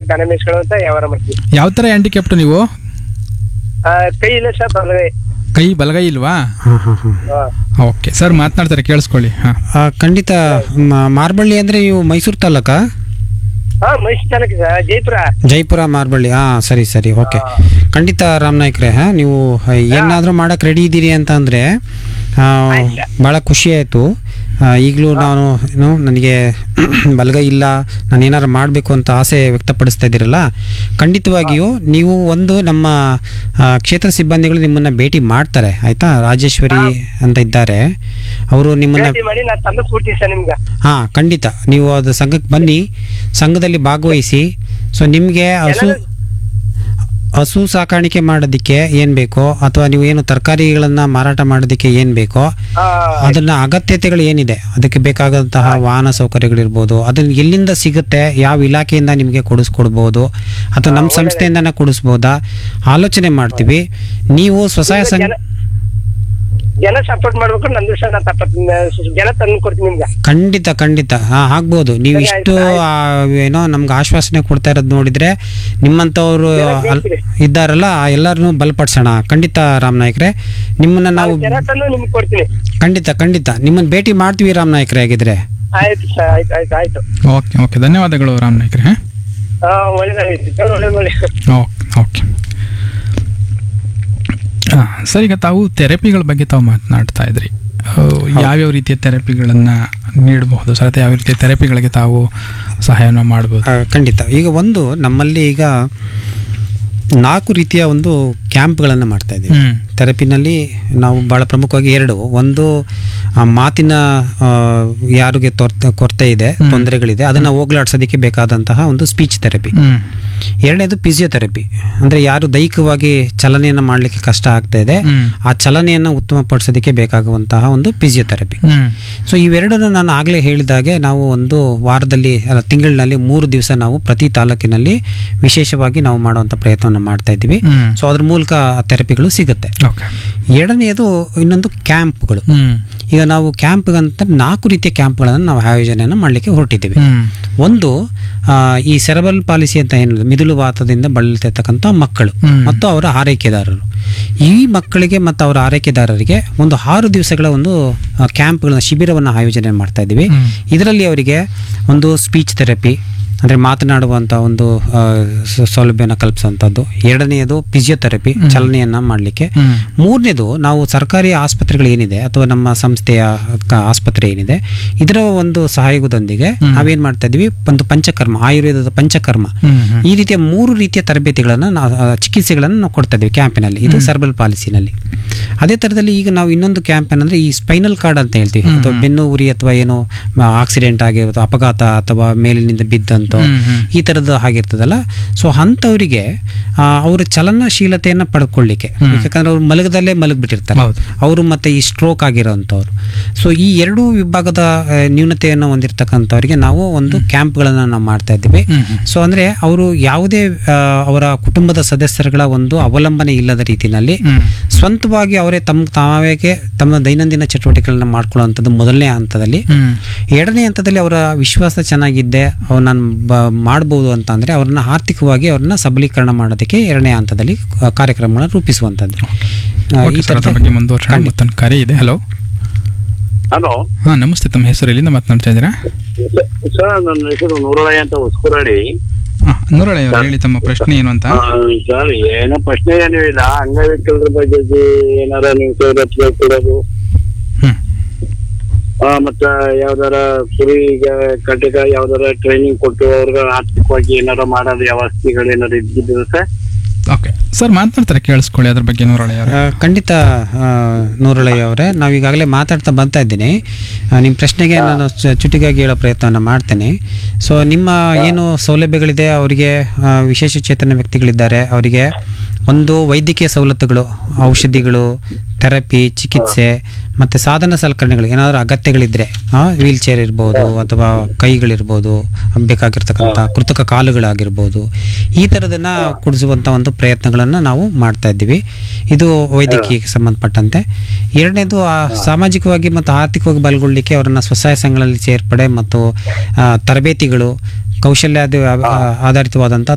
ದನ ಮೇಯಿಸ್ಕೊಳ್ಳೋ ಅಂತ ವ್ಯವಹಾರ ಮಾಡ್ತೀವಿ ಯಾವ ಥರ ಹ್ಯಾಂಡಿಕ್ಯಾಪ್ಟು ನೀವು ಆ, ಕೈ ಇಲ್ಲ ಸರ್ ಬಲಗೈ ಕೈ ಬಲಗೈ ಇಲ್ವಾ ಹಾಂ ಹಾಂ ಹಾಂ ಹಾ. ಓಕೆ ಸರ್ ಮಾತನಾಡ್ತಾರೆ ಕೇಳಿಸ್ಕೊಳ್ಳಿ ಹಾಂ ಆ, ಖಂಡಿತ ಮ- ಮಾರ್ಬಳ್ಳಿ ಅಂದರೆ ಇವು ಮೈಸೂರು ತಾಲೂಕಾ ಹಾ ಮೈಸೂರು ತಾಲೂಕು ಸರ್ ಜೈಪುರ ಜೈಪುರ ಮಾರ್ಬಳ್ಳಿ ಹಾಂ ಸರಿ ಸರಿ ಓಕೆ ಖಂಡಿತ ರಾಮನಾಯ್ಕ್ರೆ ಹಾಂ ನೀವು ಏನಾದರೂ ಮಾಡಕ್ಕೆ ರೆಡಿ ಇದ್ದೀರಿ ಅಂತ ಅಂದರೆ ಆಯ್ತು. ಭಾಳ ಖುಷಿ ಆಯಿತು ಈಗಲೂ ನಾನು ಏನು ನನಗೆ ಬಲಗೈ ಇಲ್ಲ ನಾನು ಏನಾರು ಮಾಡಬೇಕು ಅಂತ ಆಸೆ ವ್ಯಕ್ತಪಡಿಸ್ತಾ ಇದ್ದೀರಲ್ಲ ಖಂಡಿತವಾಗಿಯೂ ನೀವು ಒಂದು ನಮ್ಮ ಆ, ಕ್ಷೇತ್ರ ಸಿಬ್ಬಂದಿಗಳು ನಿಮ್ಮನ್ನು ಭೇಟಿ ಮಾಡ್ತಾರೆ ಆಯಿತಾ ರಾಜೇಶ್ವರಿ ಅಂತ ಇದ್ದಾರೆ ಅವರು ನಿಮ್ಮನ್ನು ಭೇಟಿ ಮಾಡಿ ನಾನು ತಂದು ಕೊಡ್ತೀನಿ ಸರ್ ನಿಮ್ಗೆ ಹಾಂ ಖಂಡಿತ ನೀವು ಅದು ಸಂಘಕ್ಕೆ ಬನ್ನಿ ಸಂಘದಲ್ಲಿ ಭಾಗವಹಿಸಿ ಸೊ ನಿಮಗೆ ಹಸು ಎಲ್ಲರೂ- ಹಸು ಸಾಕಾಣಿಕೆ ಮಾಡೋದಕ್ಕೆ ಏನು ಬೇಕೋ ಅಥವಾ ನೀವು ಏನು ತರಕಾರಿಗಳನ್ನು ಮಾರಾಟ ಮಾಡೋದಕ್ಕೆ ಏನು ಬೇಕೋ ಆ, ಅದನ್ನ ಅಗತ್ಯತೆಗಳು ಏನಿದೆ ಅದಕ್ಕೆ ಬೇಕಾದಂತಹ ವಾಹನ ಸೌಕರ್ಯಗಳಿರ್ಬೋದು ಅದನ್ನ ಎಲ್ಲಿಂದ ಸಿಗುತ್ತೆ ಯಾವ ಇಲಾಖೆಯಿಂದ ನಿಮಗೆ ಕೊಡಿಸ್ಕೊಡ್ಬೋದು ಅಥವಾ ನಮ್ಮ ಸಂಸ್ಥೆಯಿಂದನೇ ಕೊಡಿಸ್ಬೋದಾ ಆಲೋಚನೆ ಮಾಡ್ತೀವಿ ನೀವು ಸ್ವಸಹಾಯ ಸಂಘ ಜನ- ಜನ ಸಪೋರ್ಟ್ ಮಾಡ್ಬೇಕು ನಂದು ಸರ್ ನಾನು ತಪ್ಪ ಜನ ತಂದು ಕೊಡ್ತೀನಿ ನಿಮ್ಗೆ ಖಂಡಿತ ಖಂಡಿತ ಹಾ ಆಗ್ಬೋದು ನೀವು ಸರಿ, ಇಷ್ಟು ಆಯ್ತು, ಆ, ಏನೋ ನಮ್ಗೆ ಆಶ್ವಾಸನೆ ಕೊಡ್ತಾ ಇರೋದು ನೋಡಿದ್ರೆ ನಿಮ್ಮಂಥವ್ರು ಜನ ಅಲ್- ಗೆಲ್ತೀರಿ. ಇದ್ದಾರಲ್ಲ ಎಲ್ಲರನ್ನೂ ಬಲಪಡಿಸೋಣ ಖಂಡಿತ ರಾಮ್ ನಾಯ್ಕ್ರೆ ನಿಮ್ಮನ್ನ ನಾವು ಜನ ತಂದು ನಿಮ್ಗೆ ಕೊಡ್ತೀನಿ ಖಂಡಿತ ಖಂಡಿತ ನಿಮ್ಮನ್ನ ಭೇಟಿ ಮಾಡ್ತೀವಿ ರಾಮ್ ನಾಯ್ಕ್ರೆ ಆಗಿದ್ರೆ ಆಯ್ತು ಸರ್ ಆಯ್ತು ಆಯ್ತು ಆಯ್ತು ಓಕೆ ಓಕೆ ಧನ್ಯವಾದಗಳು ರಾಮ್ ನಾಯ್ಕ್ರೆ ಹಾಂ ಹಾ ಒಳ್ಳೇದಾಯ್ತು ಸರ್ ಒಳ್ಳೇದು ಒಳ್ಳೇದು ಓಕೆ ಓಕೆ ಹಾಂ ಸರ್ ಈಗ ತಾವು ಥೆರಪಿಗಳ ಬಗ್ಗೆ ತಾವು ಮಾತನಾಡ್ತಾ ಇದ್ರಿ ಆ, ಯಾವ್ಯಾವ ರೀತಿಯ ಥೆರಪಿಗಳನ್ನು ನೀಡಬಹುದು ಸರ್ ಅಥವಾ ಯಾವ ರೀತಿಯ ಥೆರಪಿಗಳಿಗೆ ತಾವು ಸಹಾಯವನ್ನು ಮಾಡ್ಬೋದು ಆ, ಖಂಡಿತ ಈಗ ಒಂದು ನಮ್ಮಲ್ಲಿ ಈಗ ನಾಲ್ಕು ರೀತಿಯ ಒಂದು ಕ್ಯಾಂಪ್ಗಳನ್ನು ಮಾಡ್ತಾ ಇದ್ದೀವಿ ಹ್ಮ್ ಥೆರಪಿನಲ್ಲಿ ನಾವು ಭಾಳ ಪ್ರಮುಖವಾಗಿ ಎರಡು ಒಂದು ಆ ಮಾತಿನ ಆ, ಯಾರಿಗೆ ತೊರ್ತ ಕೊರತೆ ಇದೆ ಹ್ಮ್. ತೊಂದರೆಗಳಿದೆ ಅದನ್ನು ಹೋಗ್ಲಾಡ್ಸೋದಕ್ಕೆ ಬೇಕಾದಂತಹ ಒಂದು ಸ್ಪೀಚ್ ಥೆರಪಿ ಹ್ಮ್ ಎರಡನೇದು ಫಿಸಿಯೋಥೆರಪಿ ಅಂದರೆ ಯಾರು ದೈಹಿಕವಾಗಿ ಚಲನೆಯನ್ನು ಮಾಡಲಿಕ್ಕೆ ಕಷ್ಟ ಆಗ್ತಾ ಇದೆ ಹ್ಮ್. ಆ ಚಲನೆಯನ್ನು ಉತ್ತಮಪಡಿಸೋದಕ್ಕೆ ಬೇಕಾಗುವಂತಹ ಒಂದು ಫಿಸಿಯೋಥೆರಪಿ ಹ್ಮ್ ಸೊ ಇವೆರಡನ್ನು ನಾನು ಆಗಲೇ ಹೇಳಿದಾಗೆ ನಾವು ಒಂದು ವಾರದಲ್ಲಿ ಅಲ್ಲ ತಿಂಗಳಿನಲ್ಲಿ ಮೂರು ದಿವಸ ನಾವು ಪ್ರತಿ ತಾಲೂಕಿನಲ್ಲಿ ವಿಶೇಷವಾಗಿ ನಾವು ಮಾಡುವಂಥ ಪ್ರಯತ್ನವನ್ನು ಮಾಡ್ತಾ ಇದ್ದೀವಿ ಹ್ಮ್ ಸೊ ಅದ್ರ ಮೂಲಕ ಆ ಥೆರಪಿಗಳು ಸಿಗುತ್ತೆ ಓಕೆ ಎರಡನೆಯದು ಇನ್ನೊಂದು ಕ್ಯಾಂಪ್ಗಳು ಹ್ಮ್ ಈಗ ನಾವು ಕ್ಯಾಂಪ್ಗಂತ ನಾಲ್ಕು ರೀತಿಯ ಕ್ಯಾಂಪ್ಗಳನ್ನು ನಾವು ಆಯೋಜನೆಯನ್ನು ಮಾಡಲಿಕ್ಕೆ ಹೊರಟಿದ್ದೀವಿ ಹ್ಮ್ ಒಂದು ಆ, ಈ ಸೆರೆಬಲ್ ಪಾಲಿಸಿ ಅಂತ ಏನು ಮಿದುಳು ವಾತದಿಂದ ಬಳಲ್ತಿರ್ತಕ್ಕಂಥ ಮಕ್ಕಳು ಹ್ಮ್. ಮತ್ತು ಅವರ ಆರೈಕೆದಾರರು ಈ ಮಕ್ಕಳಿಗೆ ಮತ್ತು ಅವರ ಆರೈಕೆದಾರರಿಗೆ ಒಂದು ಆರು ದಿವಸಗಳ ಒಂದು ಆ, ಕ್ಯಾಂಪ್ಗಳ ಶಿಬಿರವನ್ನು ಆಯೋಜನೆ ಮಾಡ್ತಾ ಇದ್ದೀವಿ ಹ್ಮ್. ಇದರಲ್ಲಿ ಅವರಿಗೆ ಒಂದು ಸ್ಪೀಚ್ ಥೆರಪಿ ಅಂದರೆ ಮಾತನಾಡುವಂಥ ಒಂದು ಆ, ಸ- ಸೌಲಭ್ಯನ ಕಲ್ಪಿಸುವಂಥದ್ದು ಎರಡನೆಯದು ಫಿಸಿಯೋಥೆರಪಿ ಚಲನೆಯನ್ನು ಮಾಡಲಿಕ್ಕೆ ಹ್ಮ್ ಮೂರನೇದು ನಾವು ಸರ್ಕಾರಿ ಆಸ್ಪತ್ರೆಗಳು ಏನಿದೆ ಅಥವಾ ನಮ್ಮ ಸಂಸ್ಥೆಯ ಕ- ಆಸ್ಪತ್ರೆ ಏನಿದೆ ಇದರ ಒಂದು ಸಹಯೋಗದೊಂದಿಗೆ ನಾವೇನ್ ಮಾಡ್ತಾ ಇದೀವಿ ಒಂದು ಪಂಚಕರ್ಮ ಆಯುರ್ವೇದದ ಪಂಚಕರ್ಮ ಹ್ಮ್ ಹ್ಮ್ ಈ ರೀತಿಯ ಮೂರು ರೀತಿಯ ತರಬೇತಿಗಳನ್ನು ನಾವು ಆ, ಚಿಕಿತ್ಸೆಗಳನ್ನು ನಾವು ಕೊಡ್ತಾ ಇದ್ದೀವಿ ಕ್ಯಾಂಪಿನಲ್ಲಿ ಇದು ಸರ್ಬಲ್ ಪಾಲಿಸಿನಲ್ಲಿ ಅದೇ ಥರದಲ್ಲಿ ಈಗ ನಾವು ಇನ್ನೊಂದು ಕ್ಯಾಂಪ್ ಏನಂದ್ರೆ ಈ ಸ್ಪೈನಲ್ ಕಾರ್ಡ್ ಅಂತ ಹೇಳ್ತೀವಿ ಅಥವಾ ಬೆನ್ನು ಉರಿ ಅಥವಾ ಏನೋ ಆಕ್ಸಿಡೆಂಟ್ ಆಗಿರೋದು ಅಪಘಾತ ಅಥವಾ ಮೇಲಿನಿಂದ ಬಿದ್ದಂತೋ ಹ್ಮ್, ಹ್ಮ್. ಈ ಥರದ್ದು ಆಗಿರ್ತದಲ್ಲ ಸೊ ಅಂಥವರಿಗೆ ಅವರ ಚಲನಶೀಲತೆಯನ್ನು ಪಡ್ಕೊಳ್ಳಿಕ್ಕೆ ಯಾಕಂದ್ರೆ ಅವ್ರು ಮಲಗದಲ್ಲೇ ಮಲಗಿಬಿಟ್ಟಿರ್ತಾರೆ ಹೌದು. ಅವರು ಮತ್ತೆ ಈ ಸ್ಟ್ರೋಕ್ ಆಗಿರೋಂಥವ್ರು ಸೊ ಈ ಎರಡೂ ವಿಭಾಗದ ಆ, ನ್ಯೂನತೆಯನ್ನು ಹೊಂದಿರತಕ್ಕಂಥವ್ರಿಗೆ ನಾವು ಒಂದು ಕ್ಯಾಂಪ್ಗಳನ್ನು ನಾವು ಮಾಡ್ತಾ ಇದ್ದೀವಿ ಹ್ಮ್ ಹ್ಮ್ ಸೊ ಅಂದ್ರೆ ಅವರು ಯಾವುದೇ ಆ, ಅವರ ಕುಟುಂಬದ ಸದಸ್ಯರುಗಳ ಒಂದು ಅವಲಂಬನೆ ಇಲ್ಲದ ರೀತಿಯಲ್ಲಿ ಹ್ಮ್ ಸ್ವಂತವಾಗಿ ಅವರೇ ತಮ್ಮ ತಾವೇ ತಮ್ಮ ದೈನಂದಿನ ಚಟುವಟಿಕೆಗಳನ್ನ ಮಾಡ್ಕೊಳ್ಳುವಂಥದ್ದು ಮೊದಲನೇ ಹಂತದಲ್ಲಿ ಹ್ಮ್ ಎರಡನೇ ಹಂತದಲ್ಲಿ ಅವರ ವಿಶ್ವಾಸ ಚೆನ್ನಾಗಿದ್ದೆ ಅವ್ರು ನಾನು ಬ ಮಾಡ್ಬೋದು ಅಂತ ಅಂದರೆ ಅವ್ರನ್ನ ಆರ್ಥಿಕವಾಗಿ ಅವ್ರನ್ನ ಸಬಲೀಕರಣ ಮಾಡೋದಕ್ಕೆ ಎರಡನೇ ಹಂತದಲ್ಲಿ ಆ, ಕಾರ್ಯಕ್ರಮಗಳನ್ನ ರೂಪಿಸುವಂಥದ್ದು ಆ, ಓಕೆ ಈ ಸರ್ ಅದ್ರ ಥರದ ಬಗ್ಗೆ ಮುಂದುವರ್ಸೋಣ ಮತ್ತೊಂದು ಕರೆ ಇದೆ ಹಲೋ ಹಲೋ ಹಾಂ ನಮಸ್ತೆ ತಮ್ಮ ಹೆಸರು ಎಲ್ಲಿಂದ ಮಾತನಾಡ್ತಾ ಇದ್ದೀರಾ ಸರ್ ನನ್ನ ಹೆಸರು ನೂರಳಯ್ಯ ಅಂತ ಹೊಸ್ಕುರಡಿ ಹಾಂ ನೂರಳೆ ಅವರು ಹೇಳಿ ತಮ್ಮ ಪ್ರಶ್ನೆ ಏನು ಅಂತ ಸರ್ ಏನೋ ಪ್ರಶ್ನೆ ಏನೂ ಇಲ್ಲ ಅಂಗವಿಕಲರ ಬಗ್ಗೆ ಏನಾರ ನೀವು ಸೌಲಭ್ಯ ಕೊಡೋದು ಹ್ಮ್ ಆ, ಮತ್ತ ಯಾವ್ದಾರ ಕುರಿ ಕಟ್ಟಿಗ ಯಾವ್ದಾರ ಟ್ರೈನಿಂಗ್ ಕೊಟ್ಟು ಅವ್ರಿಗೆ ಆರ್ಥಿಕವಾಗಿ ಏನಾರ ಮಾಡೋದು ವ್ಯವಸ್ಥೆಗಳು ಏನಾರ ಇದ್ದಿದ್ದು ಸರ್ ಓಕೆ ಸರ್ ಮಾತನಾಡ್ತಾರೆ ಕೇಳಿಸ್ಕೊಳ್ಳಿ ಅದ್ರ ಬಗ್ಗೆ ನೂರಳೆ ಅವರು ಆ, ಖಂಡಿತ ಆ, ನೂರಳಯ್ಯ ಅವರೇ ನಾವು ಈಗಾಗಲೇ ಮಾತಾಡ್ತಾ ಬರ್ತಾ ಇದ್ದೀನಿ ಆ, ನಿಮ್ಮ ಪ್ರಶ್ನೆಗೆ ನಾನು ಚು- ಚುಟಿಗಾಗಿ ಹೇಳೋ ಪ್ರಯತ್ನವನ್ನು ಮಾಡ್ತೇನೆ ಸೊ ನಿಮ್ಮ ಏನು ಸೌಲಭ್ಯಗಳಿದೆ ಅವರಿಗೆ ಆ, ವಿಶೇಷ ಚೇತನ ವ್ಯಕ್ತಿಗಳಿದ್ದಾರೆ ಅವರಿಗೆ ಒಂದು ವೈದ್ಯಕೀಯ ಸವಲತ್ತುಗಳು ಔಷಧಿಗಳು ಥೆರಪಿ ಚಿಕಿತ್ಸೆ ಮತ್ತು ಸಾಧನ ಸಲಕರಣೆಗಳು ಏನಾದರೂ ಅಗತ್ಯಗಳಿದ್ದರೆ ವೀಲ್ ಚೇರ್ ಇರ್ಬೋದು ಅಥವಾ ಕೈಗಳಿರ್ಬೋದು ಬೇಕಾಗಿರ್ತಕ್ಕಂಥ ಕೃತಕ ಕಾಲುಗಳಾಗಿರ್ಬೋದು ಈ ಥರದನ್ನು ಕೊಡಿಸುವಂಥ ಒಂದು ಪ್ರಯತ್ನಗಳನ್ನು ನಾವು ಮಾಡ್ತಾ ಇದ್ದೀವಿ ಇದು ವೈದ್ಯಕೀಯಕ್ಕೆ ಸಂಬಂಧಪಟ್ಟಂತೆ ಎರಡನೇದು ಆ ಸಾಮಾಜಿಕವಾಗಿ ಮತ್ತು ಆರ್ಥಿಕವಾಗಿ ಬಲಗೊಳ್ಳಲಿಕ್ಕೆ ಅವರನ್ನು ಸ್ವಸಹಾಯ ಸಂಘಗಳಲ್ಲಿ ಸೇರ್ಪಡೆ ಮತ್ತು ಆ, ತರಬೇತಿಗಳು ಕೌಶಲ್ಯ ಆಧಾರಿತವಾದಂಥ